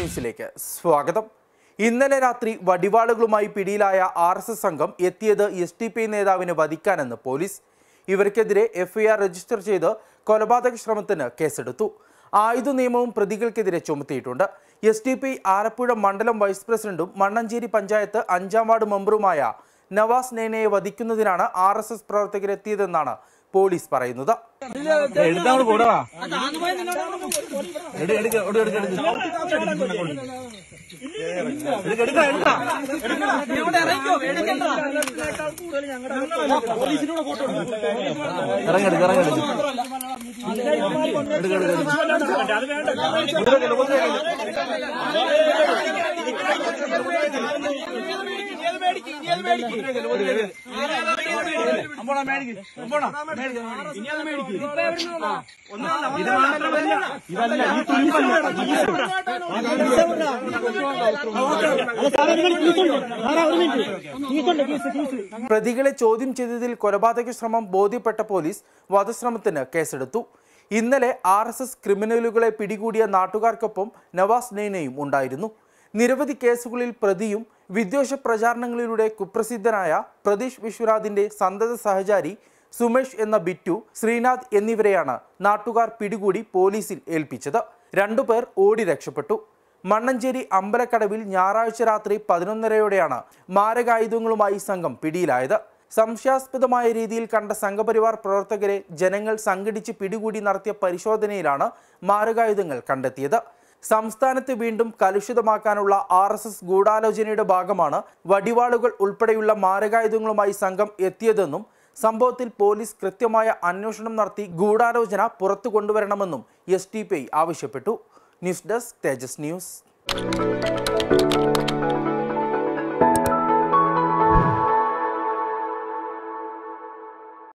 ന്യൂസിലേക്ക് സ്വാഗതം ഇന്നലെ രാത്രി വടിവാളുകളുമായി പിടിയിലായ ആർ എസ് എസ് സംഘം എത്തിയത് എസ് ടി പി നേതാവിനെ വധിക്കാനെന്ന് പോലീസ് ഇവർക്കെതിരെ എഫ്ഐആർ രജിസ്റ്റർ ചെയ്ത് കൊലപാതക ശ്രമത്തിന് കേസെടുത്തു ആയുധ നിയമവും പ്രതികൾക്കെതിരെ ചുമത്തിയിട്ടുണ്ട് എസ് ടി പി ആലപ്പുഴ മണ്ഡലം വൈസ് പ്രസിഡന്റും മണ്ണഞ്ചേരി പഞ്ചായത്ത് അഞ്ചാം വാർഡ് മെമ്പറുമായ നവാസ് നേനയെ വധിക്കുന്നതിനാണ് ആർ എസ് എസ് പ്രവർത്തകരെത്തിയതെന്നാണ് പോലീസ് പറയുന്നത് എടുത്തങ്ങോട്ട് കൂടവാ എടുക്ക എടുക്ക എടുക്ക എടുക്ക എടുക്ക എടുക്ക ഇറങ്ങെടുക്ക ഇറങ്ങെടുക്ക എടുക്ക എടുക്ക പ്രതികളെ ചോദ്യം ചെയ്തതിൽ കൊലപാതക ശ്രമം ബോധ്യപ്പെട്ട പോലീസ് വധശ്രമത്തിന് കേസെടുത്തു ഇന്നലെ ആർ എസ് എസ് ക്രിമിനലുകളെ പിടികൂടിയ നാട്ടുകാർക്കൊപ്പം നവാസ് നെയ്നയും ഉണ്ടായിരുന്നു നിരവധി കേസുകളിൽ പ്രതിയും വിദ്വേഷ പ്രചാരണങ്ങളിലൂടെ കുപ്രസിദ്ധനായ പ്രതീഷ് വിശ്വനാഥിന്റെ സന്തത സഹചാരി സുമേഷ് എന്ന ബിറ്റു ശ്രീനാഥ് എന്നിവരെയാണ് നാട്ടുകാർ പിടികൂടി പോലീസിൽ ഏൽപ്പിച്ചത് രണ്ടുപേർ ഓടി രക്ഷപ്പെട്ടു മണ്ണഞ്ചേരി അമ്പലക്കടവിൽ ഞായറാഴ്ച രാത്രി പതിനൊന്നരയോടെയാണ് മാരകായുധങ്ങളുമായി സംഘം പിടിയിലായത് സംശയാസ്പദമായ രീതിയിൽ കണ്ട സംഘപരിവാർ പ്രവർത്തകരെ ജനങ്ങൾ സംഘടിച്ച് പിടികൂടി നടത്തിയ പരിശോധനയിലാണ് മാരകായുധങ്ങൾ കണ്ടെത്തിയത് സംസ്ഥാനത്ത് വീണ്ടും കലുഷിതമാക്കാനുള്ള ആർ എസ് എസ് ഗൂഢാലോചനയുടെ ഭാഗമാണ് വടിവാളുകൾ ഉൾപ്പെടെയുള്ള മാരകായുധങ്ങളുമായി സംഘം എത്തിയതെന്നും സംഭവത്തിൽ പോലീസ് കൃത്യമായ അന്വേഷണം നടത്തി ഗൂഢാലോചന പുറത്തു കൊണ്ടുവരണമെന്നും എസ് ടി പി ഐ ആവശ്യപ്പെട്ടു ന്യൂസ് ഡെസ്ക് തേജസ് ന്യൂസ്